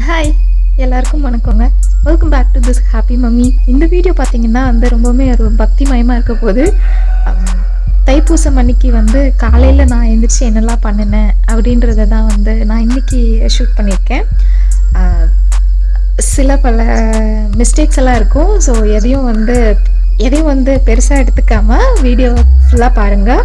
hi எல்லாருக்கும் வணக்கங்க welcome back to this happy mummy இந்த வீடியோ பார்த்தீங்கன்னா வந்து ரொம்பவுமே ஒரு பக்தி மயமாக இருக்க போது தைப்பூசம் அன்னைக்கு வந்து காலையில் நான் எழுந்திரிச்சு என்னெல்லாம் பண்ணினேன் அப்படின்றத தான் வந்து நான் இன்னைக்கு ஷூட் பண்ணியிருக்கேன் அஹ், சில பல மிஸ்டேக்ஸ் எல்லாம் இருக்கும் ஸோ எதையும் வந்து எதையும் வந்து பெருசாக எடுத்துக்காம வீடியோ ஃபுல்லாக பாருங்கள்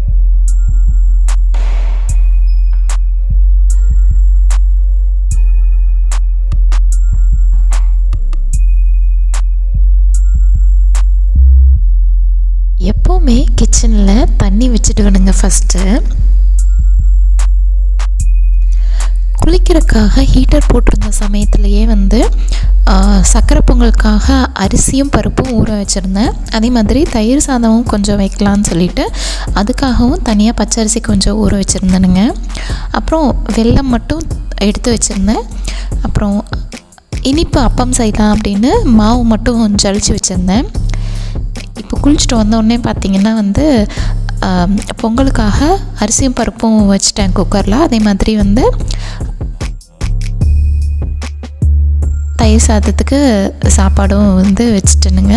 எப்போவுமே கிச்சனில் தண்ணி வச்சுடுவேனுங்க ஃபஸ்ட்டு குளிக்கிறதுக்காக ஹீட்டர் போட்டிருந்த சமயத்துலேயே வந்து ஆ, சக்கரை பொங்கலுக்காக அரிசியும் பருப்பும் ஊற வச்சுருந்தேன் அதே மாதிரி தயிர் சாதமும் கொஞ்சம் வைக்கலான்னு சொல்லிட்டு அதுக்காகவும் தனியாக பச்சரிசி கொஞ்சம் ஊற வச்சுருந்தேனுங்க அப்புறம் வெல்லம் மட்டும் எடுத்து வச்சுருந்தேன் அப்புறம் இனிப்பு அப்பம் செய்யலாம் அப்படின்னு மாவு மட்டும் ஜலிச்சு வச்சுருந்தேன் இப்போ குளிச்சுட்டு வந்தோடனே பார்த்தீங்கன்னா வந்து ஆம், பொங்கலுக்காக அரிசியும் பருப்பும் வச்சுட்டேன் குக்கரில் அதே மாதிரி வந்து தயிர் சாதத்துக்கு சாப்பாடும் வந்து வச்சுட்டேனுங்க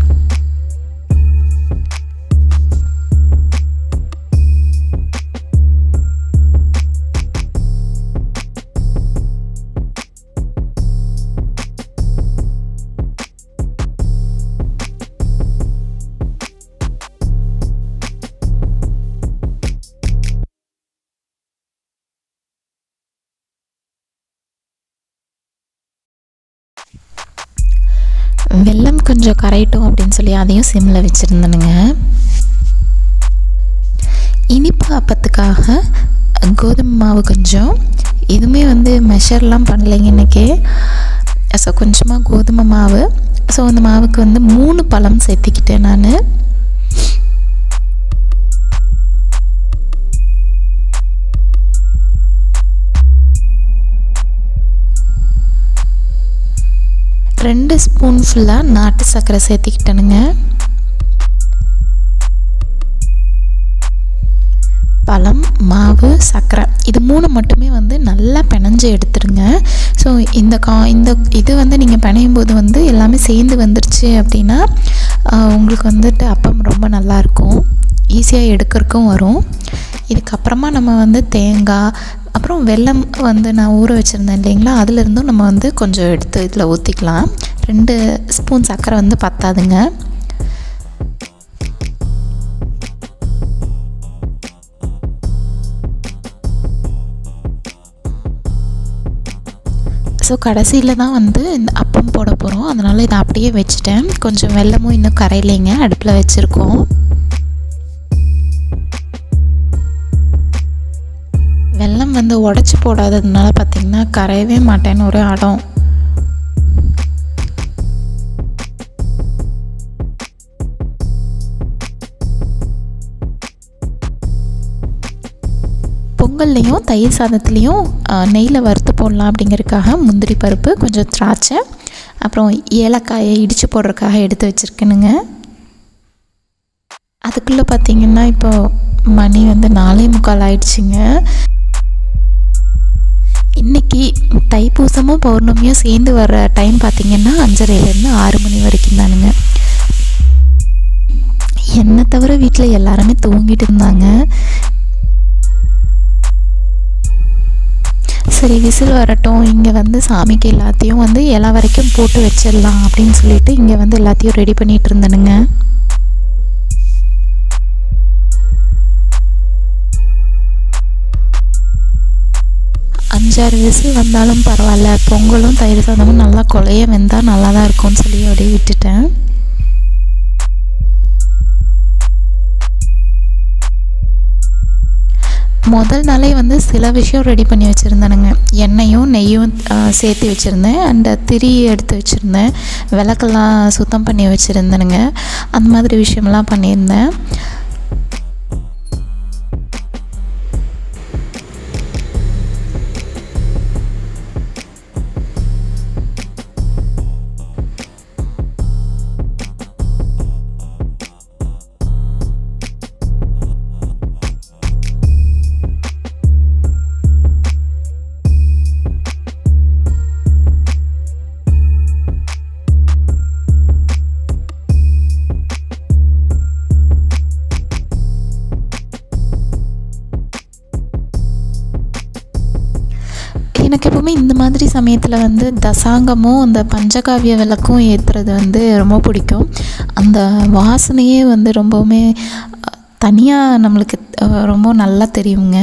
வெல்லம் கொஞ்சம் கரையட்டும் அப்படின்னு சொல்லி அதையும் சிம்மில் வச்சுருந்தேனுங்க இனிப்பு அப்பத்துக்காக கோதுமை மாவு கொஞ்சம் இதுவுமே வந்து மெஷர்லாம் பண்ணலைங்க இன்றைக்கி ஸோ கொஞ்சமாக கோதுமை மாவு ஸோ அந்த மாவுக்கு வந்து மூணு பழம் சேர்த்திக்கிட்டேன் நான் ரெண்டு ஸ்பூன் ஃபுல்லாக நாட்டு சர்க்கரை சேர்த்திக்கிட்டேனுங்க பழம் மாவு சர்க்கரை இது மூணு மட்டுமே வந்து நல்லா பிணைஞ்சு எடுத்துருங்க ஸோ இந்த கா இந்த இது வந்து நீங்கள் பிணையும் போது வந்து எல்லாமே சேர்ந்து வந்துருச்சு அப்படின்னா ஆஹ், உங்களுக்கு வந்துட்டு அப்பம் ரொம்ப நல்லாயிருக்கும் ஈஸியாக எடுக்கிறதுக்கும் வரும் இதுக்கப்புறமா நம்ம வந்து தேங்காய் அப்புறம் வெல்லம் வந்து நான் ஊற வச்சுருந்தேன் இல்லைங்களா அதுலேருந்தும் நம்ம வந்து கொஞ்சம் எடுத்து இதில் ஊற்றிக்கலாம் ரெண்டு ஸ்பூன் சர்க்கரை வந்து பத்தாதுங்க ஸோ கடைசியில் தான் வந்து இந்த அப்பம் போட போகிறோம் அதனால் இதை அப்படியே வச்சுட்டேன் கொஞ்சம் வெல்லமும் இன்னும் கரையிலைங்க அடுப்பில் வச்சுருக்கோம் வெல்லம் வந்து உடச்சி போடாததுனால பார்த்திங்கன்னா கரையவே மாட்டேன்னு ஒரு அடம் பொங்கல்லையும் தயிர் சாதத்துலேயும் நெய்யில் வறுத்து போடலாம் அப்படிங்கிறதுக்காக முந்திரி பருப்பு கொஞ்சம் திராட்சை அப்புறம் ஏலக்காயை இடித்து போடுறதுக்காக எடுத்து வச்சுருக்கேனுங்க அதுக்குள்ளே பார்த்தீங்கன்னா இப்போ மணி வந்து நாலே முக்கால் ஆயிடுச்சுங்க இன்னைக்கு தைப்பூசமும் பௌர்ணமியும் சேர்ந்து வர டைம் பார்த்தீங்கன்னா அஞ்சரைலேருந்து ஆறு மணி வரைக்கும் தானுங்க என்னை தவிர வீட்டில் எல்லாருமே தூங்கிட்டு இருந்தாங்க சரி விசில் வரட்டும் இங்கே வந்து சாமிக்கு எல்லாத்தையும் வந்து எல்லா வரைக்கும் போட்டு வச்சிடலாம் அப்படின்னு சொல்லிட்டு இங்கே வந்து எல்லாத்தையும் ரெடி பண்ணிட்டு இருந்தேனுங்க அஞ்சாறு விசில் வந்தாலும் பரவாயில்ல பொங்கலும் தயிர் சாதமும் நல்லா கொலைய வெந்தால் நல்லா தான் இருக்கும்னு சொல்லி அப்படியே விட்டுட்டேன் முதல் நாளே வந்து சில விஷயம் ரெடி பண்ணி வச்சுருந்தேனுங்க எண்ணெயும் நெய்யும் ஆ, சேர்த்து வச்சுருந்தேன் அண்ட் திரி எடுத்து வச்சுருந்தேன் விளக்கெல்லாம் சுத்தம் பண்ணி வச்சுருந்தேனுங்க அந்த மாதிரி விஷயம்லாம் பண்ணியிருந்தேன் எனக்கு எப்போவுமே இந்த மாதிரி சமயத்தில் வந்து தசாங்கமும் அந்த பஞ்சகாவிய விளக்கும் ஏற்றுறது வந்து ரொம்ப பிடிக்கும் அந்த வாசனையே வந்து ரொம்பவுமே தனியாக நம்மளுக்கு அஹ், ரொம்ப நல்லா தெரியுங்க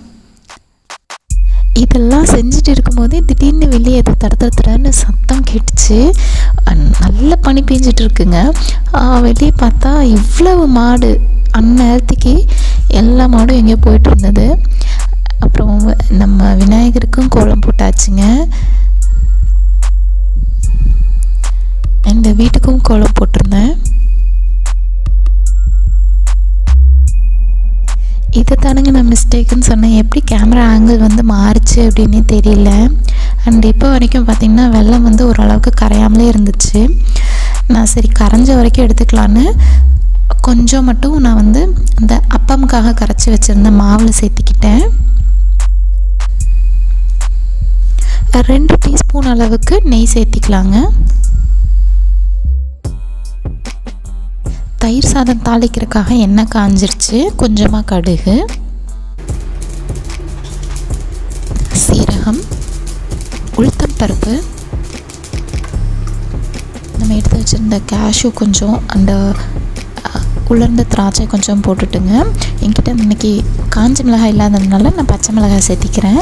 இதெல்லாம் செஞ்சுட்டு இருக்கும்போதே திடீர்னு வெளியே ஏதோ தட தட தடன்னு சத்தம் கேட்டுச்சு அஹ் நல்ல பனி பெஞ்சிட்டு இருக்குங்க ஆஹ் வெளியே பார்த்தா இவ்வளவு மாடு அந்நேரத்துக்கு எல்லா மாடும் எங்கேயோ போயிட்டு இருந்தது அப்புறம் வ- நம்ம விநாயகருக்கும் கோலம் போட்டாச்சுங்க இந்த வீட்டுக்கும் கோலம் போட்டிருந்தேன் இதை தானுங்க நான் மிஸ்டேக்குன்னு சொன்னேன் எப்படி கேமரா ஆங்கிள் வந்து மாறுச்சு அப்படின்னே தெரியல அண்ட் இப்போ வரைக்கும் பார்த்திங்கன்னா வெள்ளம் வந்து ஓரளவுக்கு கரையாமலே இருந்துச்சு நான் சரி கரைஞ்ச வரைக்கும் எடுத்துக்கலான்னு கொஞ்சம் மட்டும் நான் வந்து இந்த அப்பமுக்காக கரைச்சி வச்சுருந்த மாவில் சேர்த்திக்கிட்டேன் ரெண்டு டீஸ்பூன் அளவுக்கு நெய் சேர்த்திக்கலாங்க தயிர் சாதம் தாளிக்கிறதுக்காக எண்ணெய் காஞ்சிருச்சு கொஞ்சமாக கடுகு சீரகம் உளுத்தம் பருப்பு நம்ம எடுத்து வச்சுருந்த கேஷ்யூ கொஞ்சம் அந்த அஹ், உலர்ந்த திராட்சை கொஞ்சம் போட்டுட்டுங்க என்கிட்ட இன்னைக்கு காஞ்ச மிளகாய் இல்லாததுனால நான் பச்சை மிளகாய் சேர்த்திக்கிறேன்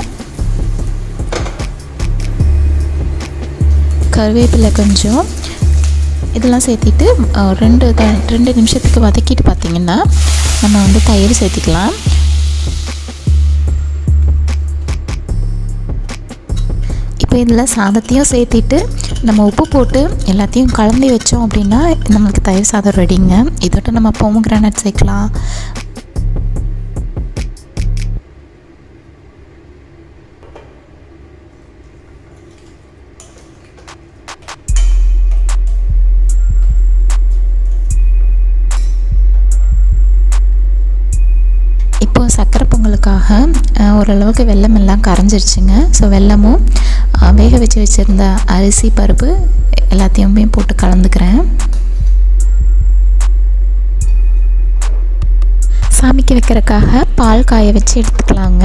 கருவேப்பிலை கொஞ்சம் இதெல்லாம் சேர்த்திட்டு அஹ், ரெண்டு த ரெண்டு நிமிஷத்துக்கு வதக்கிட்டு பார்த்தீங்கன்னா நம்ம வந்து தயிர் சேர்த்திக்கலாம் இப்போ இதில் சாதத்தையும் சேர்த்திட்டு நம்ம உப்பு போட்டு எல்லாத்தையும் கலந்து வச்சோம் அப்படின்னா நம்மளுக்கு தயிர் சாதம் ரெடிங்க இதோட நம்ம பொமக்ரானட் சேர்க்கலாம் இப்போ சக்கரை பொங்கலுக்காக அஹ், ஓரளவுக்கு வெல்லம் எல்லாம் கரைஞ்சிருச்சுங்க ஸோ வெல்லமும் அஹ், வேக வச்சு வச்சுருந்த அரிசி பருப்பு எல்லாத்தையுமே போட்டு கலந்துக்கிறேன் சாமிக்கு வைக்கிறதுக்காக பால் காய வச்சு எடுத்துக்கலாங்க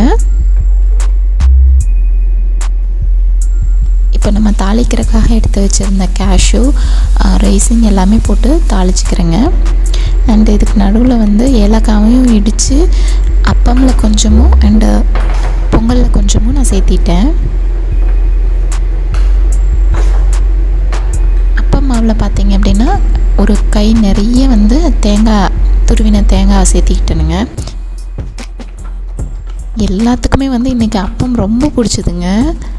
இப்போ நம்ம தாளிக்கிறதுக்காக எடுத்து வச்சுருந்த கேஷ்யூ ரைசிங் எல்லாமே போட்டு தாளிச்சுக்கிறேங்க அண்ட் இதுக்கு நடுவில் வந்து ஏலக்காவையும் இடித்து அப்பமில் கொஞ்சமும் அண்டு பொங்கலில் கொஞ்சமும் நான் சேர்த்திட்டேன் அப்பம் மாவில் பார்த்தீங்க அப்படின்னா ஒரு கை நிறைய வந்து தேங்காய் துருவின தேங்காய் சேர்த்திக்கிட்டேனுங்க எல்லாத்துக்குமே வந்து இன்றைக்கி அப்பம் ரொம்ப பிடிச்சதுங்க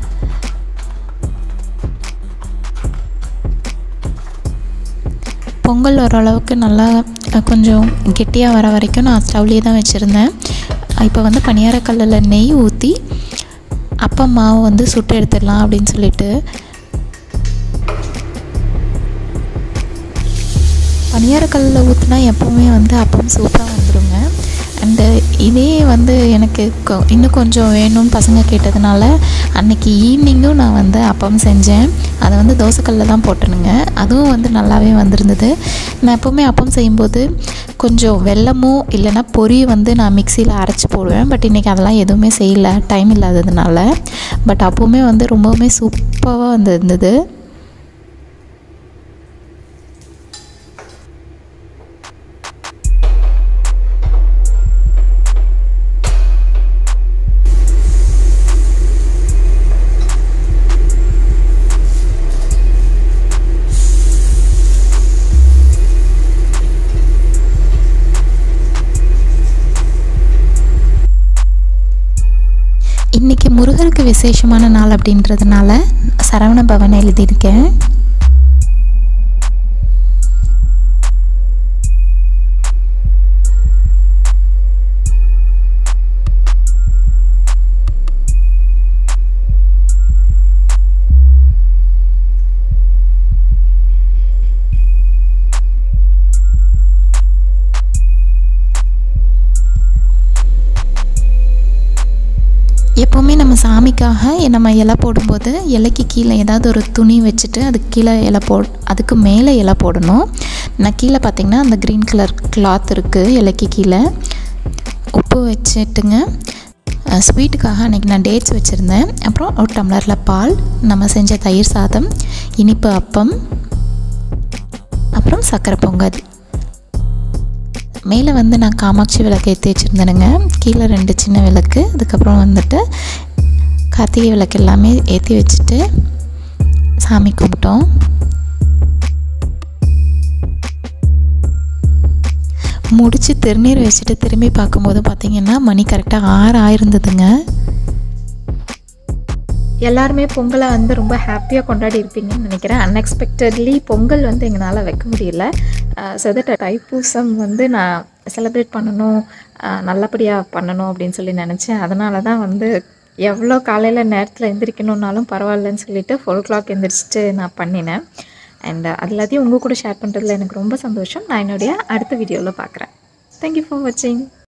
பொங்கல் ஓரளவுக்கு நல்லா அஹ், கொஞ்சம் கெட்டியாக வர வரைக்கும் நான் ஸ்டவ்லேயே தான் வச்சுருந்தேன் இப்போ வந்து பணியாரக்கல்லில் நெய் ஊற்றி அப்பம் மாவு வந்து சுட்டு எடுத்துடலாம் அப்படின்னு சொல்லிட்டு பணியாரக்கல்லில் ஊற்றினா எப்போவுமே வந்து அப்பம் சூப்பராக வந்துடுங்க அண்டு இதே வந்து எனக்கு கொ- இன்னும் கொஞ்சம் வேணும்னு பசங்க கேட்டதுனால அன்னைக்கு ஈவினிங்கும் நான் வந்து அப்பம் செஞ்சேன் அதை வந்து தோசைக்கல்லில் தான் போட்டேனுங்க அதுவும் வந்து நல்லாவே வந்திருந்தது நான் எப்போவுமே அப்பம் செய்யும்போது கொஞ்சம் வெல்லமோ இல்லைன்னா பொரி வந்து நான் மிக்சியில் அரைச்சி போடுவேன் பட் இன்றைக்கி அதெல்லாம் எதுவுமே செய்யலை டைம் இல்லாததுனால பட் அப்போவுமே வந்து ரொம்பவுமே சூப்பராக வந்து இருந்தது இன்றைக்கி முருகருக்கு விசேஷமான நாள் அப்படின்றதுனால சரவண பவன் எழுதியிருக்கேன் எப்போவுமே நம்ம சாமிக்காக நம்ம இலை போடும்போது இலைக்கு கீழே ஏதாவது ஒரு துணி வச்சுட்டு அதுக்கு கீழே இலை போ அதுக்கு மேலே இலை போடணும் நான் கீழே பார்த்தீங்கன்னா அந்த க்ரீன் கலர் கிளாத் இருக்குது இலைக்கு கீழே உப்பு வச்சுட்டுங்க ஸ்வீட்டுக்காக அன்றைக்கி நான் டேட்ஸ் வச்சுருந்தேன் அப்புறம் ஒரு டம்ளரில் பால் நம்ம செஞ்ச தயிர் சாதம் இனிப்பு அப்பம் அப்புறம் சர்க்கரை பொங்கல் மேலே வந்து நான் காமாட்சி விளக்கு ஏற்றி வச்சுருந்தேனுங்க கீழே ரெண்டு சின்ன விளக்கு அதுக்கப்புறம் வந்துட்டு கார்த்திகை விளக்கு எல்லாமே ஏற்றி வச்சுட்டு சாமி கும்பிட்டோம் முடித்து திருநீர் வச்சுட்டு திரும்பி பார்க்கும்போது பார்த்திங்கன்னா மணி கரெக்டாக ஆறு ஆயிருந்ததுங்க எல்லாருமே பொங்கலை வந்து ரொம்ப ஹாப்பியாக கொண்டாடி இருப்பீங்கன்னு நினைக்கிறேன் அன்எக்ஸ்பெக்டட்லி பொங்கல் வந்து எங்களால் வைக்க முடியல ஸோ தட் தைப்பூசம் வந்து நான் செலிப்ரேட் பண்ணணும் நல்லபடியாக பண்ணணும் அப்படின்னு சொல்லி நினச்சேன் அதனால தான் வந்து எவ்வளோ காலையில் நேரத்தில் எந்திரிக்கணுன்னாலும் பரவாயில்லன்னு சொல்லிட்டு ஃபோர் கிளாக் எந்திரிச்சிட்டு நான் பண்ணினேன் அண்ட் அது எல்லாத்தையும் உங்கள் கூட ஷேர் பண்ணுறதுல எனக்கு ரொம்ப சந்தோஷம் நான் என்னுடைய அடுத்த வீடியோவில் பார்க்குறேன் தேங்க்யூ ஃபார் வாட்சிங்